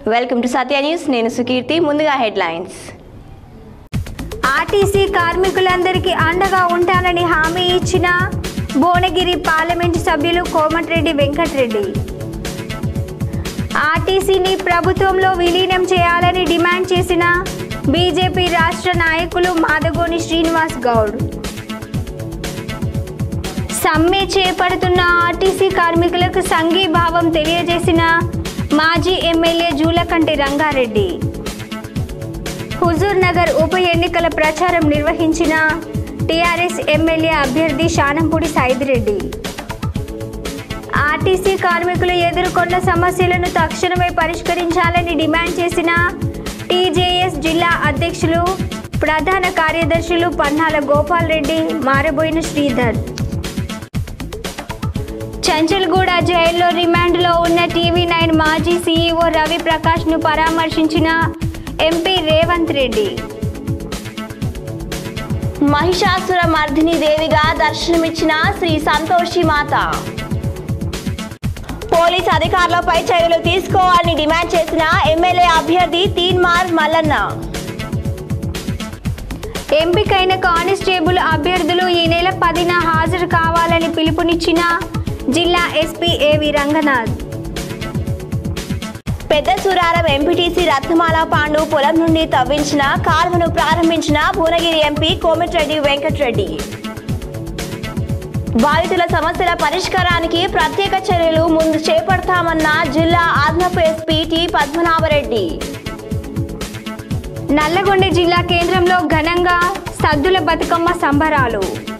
welcome to Satya news నేను సుకీర్తి ముందుగా headlines RTC కార్మికులందరికీ అండగా ఉంటానని హామీ ఇచ్చిన భువనగిరి పార్లమెంటు సభ్యులు కోమటిరెడ్డి వెంకటరెడ్డి ఆర్టీసీని ప్రభుత్వంలో విలీనం చేయాలని డిమాండ్ చేసిన బీజేపీ రాష్ట్ర నాయకులు మాదగోని శ్రీనివాస్ గౌడ్ సమ్మె చేపడుతున్న ఆర్టీసీ కార్మికులకు సంఘీభావం తెలియజేసిన మాజీ ఎమ్మెల్యే జూలకంటి రంగారెడ్డి హుజూర్ నగర్ ఉప ఎన్నికల ప్రచారం నిర్వహించిన టీఆర్ఎస్ ఎమ్మెల్యే అభ్యర్థి శానంపూడి సైదిరెడ్డి ఆర్టీసీ కార్మికులు ఎదుర్కొన్న సమస్యలను తక్షణమే పరిష్కరించాలని డిమాండ్ చేసిన టీజేఎస్ జిల్లా అధ్యక్షులు ప్రధాన కార్యదర్శులు పన్నాల గోపాల్ రెడ్డి మారబోయిన శ్రీధర్ చంచల్గూడ జైల్లో రిమాండ్లో ఉన్న టీవీ నైన్ మాజీ సీఈఓ రవి ప్రకాష్ను పరామర్శించిన ఎంపీ రేవంత్ రెడ్డి మహిషాసుర మర్దిని దేవిగా దర్శనమిచ్చిన శ్రీ సంతోషి మాత పోలీస్ అధికారులపై చర్యలు తీసుకోవాలని డిమాండ్ చేసిన ఎమ్మెల్యే అభ్యర్థి తీన్మార్ మల్లన్న ఎంపికైన కానిస్టేబుల్ అభ్యర్థులు ఈ నెల పదిన హాజరు కావాలని పిలుపునిచ్చిన జిల్లా ఎస్పీ ఏవి రంగనాథ్ పెద్ద సూరారం ఎంపీటీసీ రత్నమాల పాండు పొలం నుండి తవ్వించిన కాలువను ప్రారంభించిన భువనగిరి ఎంపీ కోమటిరెడ్డి వెంకటరెడ్డి బాధితుల సమస్యల పరిష్కారానికి ప్రత్యేక చర్యలు ముందు చేపడతామన్న జిల్లా అదనపు ఎస్పీ టి పద్మనాభరెడ్డి నల్లగొండ జిల్లా కేంద్రంలో ఘనంగా సద్దుల బతుకమ్మ సంబరాలు